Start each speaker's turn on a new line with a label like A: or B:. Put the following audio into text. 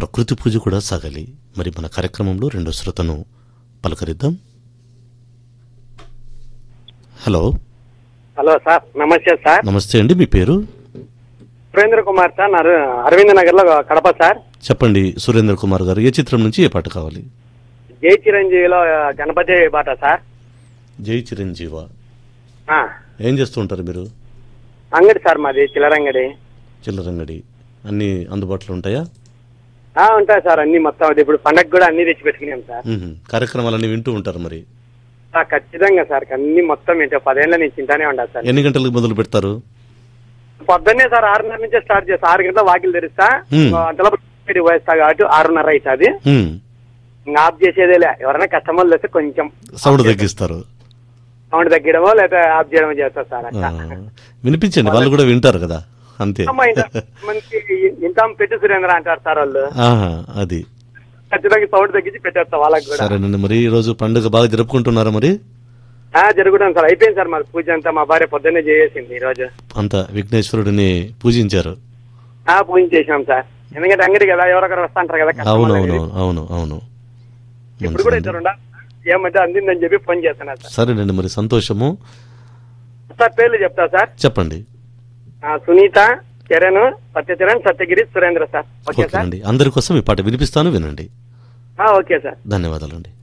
A: ప్రకృతి పూజ కూడా సాగాలి మరి మన కార్యక్రమంలో రెండో శ్రోతను పలకరిద్దాం హలో
B: హలో సార్ నమస్తే సార్
A: నమస్తే అండి మీ పేరు
B: సురేంద్ర కుమార్ సార్ నా అరవింద్ నగర్ లో కడప సార్
A: చెప్పండి సురేంద్ర కుమార్ గారు ఏ చిత్రం నుంచి ఏ పాట కావాలి
B: జై చిరంజీవిలో గణపతి బాట సార్
A: జై చిరంజీవ
B: ఆ,
A: ఏం చేస్తూ ఉంటారు మీరు
B: అంగడి సార్ మాది చిల్లరంగడి
A: చిల్లరంగడి అన్ని అందుబాటులో ఉంటాయా
B: ఆ, ఉంటాయి సార్ అన్ని మొత్తం అది ఇప్పుడు పండగ కూడా అన్ని తెచ్చి పెట్టుకున్నాం సార్
A: మ్మ్. కార్యక్రమాలన్నీ వింటూ ఉంటారు మరి
B: ఆ, ఖచ్చితంగా సార్ అన్ని మొత్తం ఏంటో పదేళ్ల నుంచి తింటానే ఉండాలి సార్
A: ఎన్ని గంటలకు మొదలు పెడతారు
B: పొద్దున్నే సార్ ఆరున్నర నుంచే స్టార్ట్ చేస్తా ఆరు గంటల వాకిలు తెరుస్తా
A: Hmm.
B: అంతలో పోయిస్తా కాబట్టి ఆరున్నర అవుతుంది
A: మ్మ్.
B: ఇంకా ఆఫ్ చేసేదేలే ఎవరైనా కస్టమర్లు వస్తే కొంచెం
A: సౌండ్ తగ్గిస్తారు
B: సౌండ్ తగ్గడమో లేదా ఆఫ్ చేయడమో చేస్తా సార్
A: ఆ,
B: అట్లా
A: వినిపించండి వాళ్ళు కూడా వింటారు కదా అంతే
B: అమ్మా, ఇంత మంచి ఇంత పెట్టు సురేంద్ర అంటారు సార్ వాళ్ళు
A: ఆహా, అది
B: ఖచ్చితంగా సౌండ్ తగ్గించి పెట్టేస్తా వాళ్ళకి కూడా
A: సరేనండి మరి ఈ రోజు పండుగ బాగా జరుపుకుంటున్నారా మరి
B: ఆ, జరుగుతాం సార్ అయిపోయింది సార్ మరి పూజ అంతా మా భార్య పొద్దున్నే చేసేసింది ఈ రోజు
A: అంత విఘ్నేశ్వరుడిని పూజించారు
B: ఆ పూజ చేసినాం సార్ ఎందుకంటే అంగడి కదా ఎవరొకరు వస్తా అంటారు కదా
A: అవును
B: కస్టమర్లు
A: అవును
B: అనేది.
A: అవును అవును
B: ఇప్పుడు కూడా
A: మంచిదండి.
B: ఇద్దరు ఉండాలి ఏమంటే అందిందని చెప్పి ఫోన్ చేస్తున్నా సార్
A: సరేనండి మరి సంతోషము
B: సార్ పేర్లు చెప్తా సార్
A: చెప్పండి
B: ఆ, Sunitha Charan Satyacharan Satyagiri Surendra sir okay sir
A: ఓకేనండి అందరి కోసం ఈ పాట వినిపిస్తాను వినండి
B: ఆ, ఓకే సార్
A: ధన్యవాదాలండి